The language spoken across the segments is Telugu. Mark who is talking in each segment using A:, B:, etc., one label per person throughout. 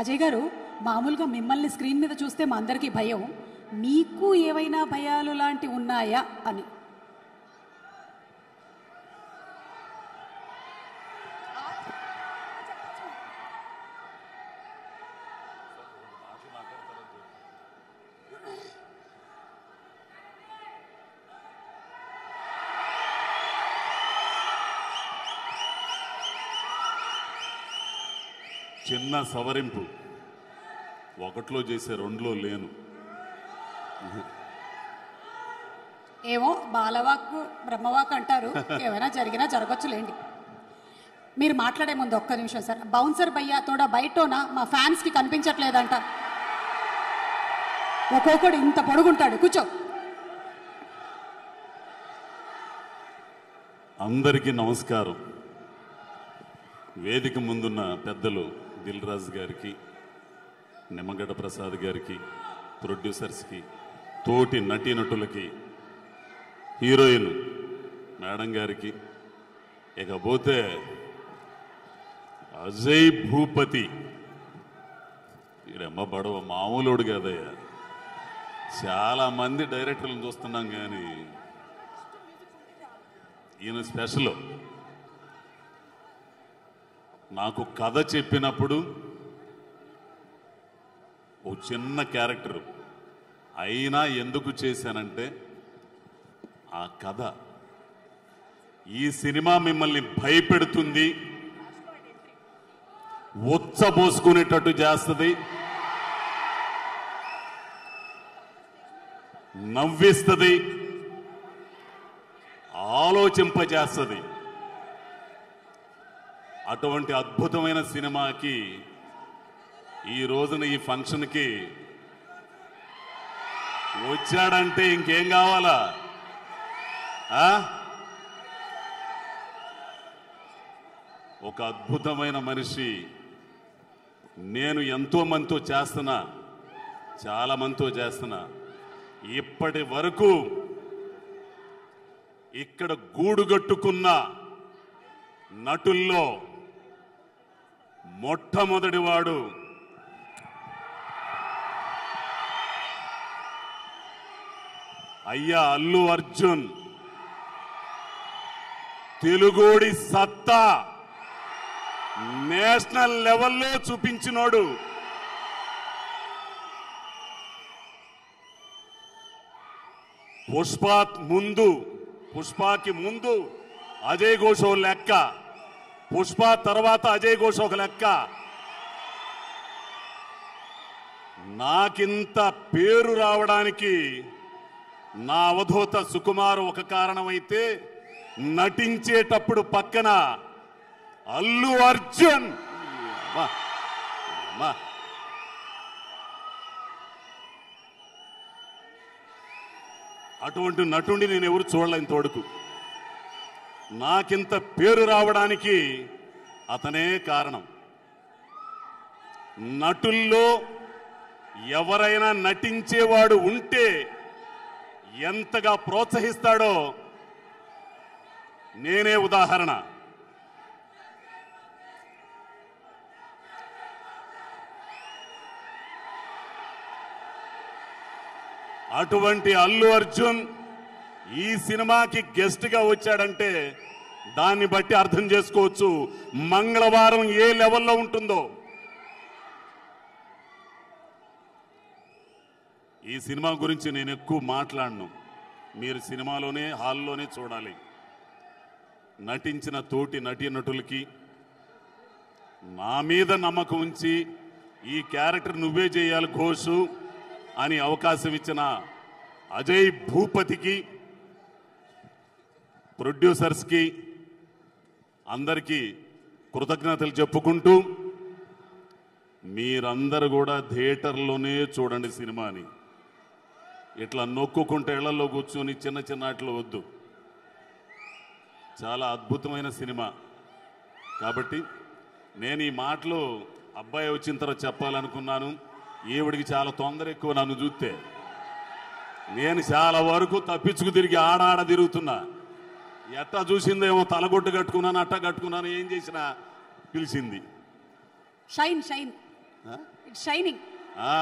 A: అజయ్ గారు మామూలుగా మిమ్మల్ని స్క్రీన్ మీద చూస్తే మా అందరికీ భయం మీకు ఏవైనా భయాలు లాంటివి ఉన్నాయా అని
B: చిన్న సవరింపు ఒకటిలో చేసే రెండులో లేను
A: ఏమో బాలవాక్ బ్రహ్మవాక్ అంటారు ఏమైనా జరిగినా జరగచ్చులేండి మీరు మాట్లాడే ముందు ఒక్క నిమిషం సార్ బౌన్సర్ భయ్యా తోడ బయటోన మా ఫ్యాన్స్ కి కనిపించట్లేదంట ఒక్కొక్కడు ఇంత పొడుగుంటాడు కూర్చో
B: అందరికీ నమస్కారం వేదిక ముందున్న పెద్దలు దిల్ రాజు గారికి నిమ్మగడ్డ ప్రసాద్ గారికి ప్రొడ్యూసర్స్కి తోటి నటీనటులకి హీరోయిన్ మేడం గారికి ఇకపోతే అజయ్ భూపతి ఈడమ్మ బడవ మామూలుడు కదయ్యా చాలా మంది డైరెక్టర్లను చూస్తున్నాం కానీ ఈయన స్పెషల్ నాకు కథ చెప్పినప్పుడు ఓ చిన్న క్యారెక్టర్ అయినా ఎందుకు చేశానంటే ఆ కథ ఈ సినిమా మిమ్మల్ని భయపెడుతుంది ఉచ్చబోసుకునేటట్టు చేస్తుంది నవ్విస్తుంది ఆలోచింపజేస్తుంది అటువంటి అద్భుతమైన సినిమాకి ఈ రోజున ఈ ఫంక్షన్కి వచ్చాడంటే ఇంకేం కావాలా ఆ? ఒక అద్భుతమైన మనిషి నేను ఎంతో మందితో చేస్తున్నా చాలా మందితో చేస్తున్నా ఇప్పటి వరకు ఇక్కడ గూడుగట్టుకున్న నటుల్లో మొట్టమొదటివాడు అయ్యా అల్లు అర్జున్ తెలుగోడి సత్తా నేషనల్ లెవెల్లో చూపించినోడు పుష్ప ముందు పుష్పకి ముందు అజయ్ ఘోష్ ఓ లెక్క పుష్ప తర్వాత అజయ్ ఘోష్ ఒక లెక్క నాకింత పేరు రావడానికి నా అవధూత సుకుమార్ ఒక కారణమైతే నటించేటప్పుడు పక్కన అల్లు అర్జున్ అమ్మా, అమ్మా. అటువంటి నటుడిని నేను ఎవరు చూడలే ఇంతవరకు నాకింత పేరు రావడానికి అతనే కారణం నటుల్లో ఎవరైనా నటించేవాడు ఉంటే ఎంతగా ప్రోత్సహిస్తాడో నేనే ఉదాహరణ అటువంటి అల్లు అర్జున్ ఈ సినిమాకి గెస్ట్ గా వచ్చాడంటే దాన్ని బట్టి అర్థం చేసుకోవచ్చు మంగళవారం ఏ లెవెల్లో ఉంటుందో ఈ సినిమా గురించి నేను ఎక్కువ మాట్లాడను మీరు సినిమాలోనే హాల్లోనే చూడాలి నటించిన తోటి నటీనటులకి నా మీద నమ్మకం ఉంచి ఈ క్యారెక్టర్ నువ్వే చేయాలి ఘోషు అని అవకాశం ఇచ్చిన అజయ్ భూపతికి ప్రొడ్యూసర్స్కి అందరికీ కృతజ్ఞతలు చెప్పుకుంటూ మీరందరూ కూడా థియేటర్లోనే చూడండి సినిమాని ఇట్లా నొక్కుకుంటే ఇళ్లలో కూర్చొని చిన్న చిన్న ఆటలు వద్దు చాలా అద్భుతమైన సినిమా కాబట్టి నేను ఈ మాటలు అబ్బాయి వచ్చిన తర్వాత చెప్పాలనుకున్నాను ఈవిడికి చాలా తొందర ఎక్కువ నన్ను చూస్తే నేను చాలా వరకు తప్పించుకు తిరిగి ఆడాడ తిరుగుతున్నా ఎట్టా చూసిందేమో తలగొట్టు కట్టుకున్నాను అట్టా కట్టుకున్నాను ఏం చేసినా పిలిచింది
A: షైన్ షైన్ ఇట్స్ షైనింగ్
B: ఆ.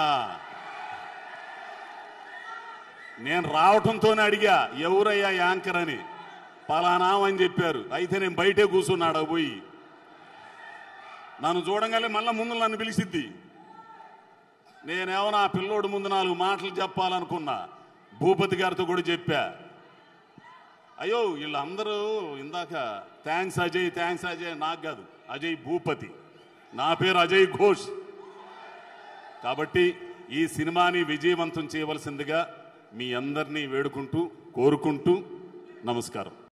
B: నేను రావటంతోనే అడిగా ఎవరయ్యా యాంకర్ అని పలానా అని చెప్పారు అయితే నేను బయటే కూర్చున్నాడు పోయి నన్ను చూడంగానే మళ్ళా ముందు నన్ను పిలిచిద్ది నేనేమో నా పిల్లోడు ముందు నాలుగు మాటలు చెప్పాలనుకున్నా భూపతి గారితో కూడా చెప్పా అయ్యో వీళ్ళందరూ ఇందాక థ్యాంక్స్ అజయ్ థ్యాంక్స్ అజయ్ నాకు కాదు అజయ్ భూపతి నా పేరు అజయ్ ఘోష్ కాబట్టి ఈ సినిమాని విజయవంతం చేయవలసిందిగా మీ అందరినీ వేడుకుంటూ కోరుకుంటూ నమస్కారం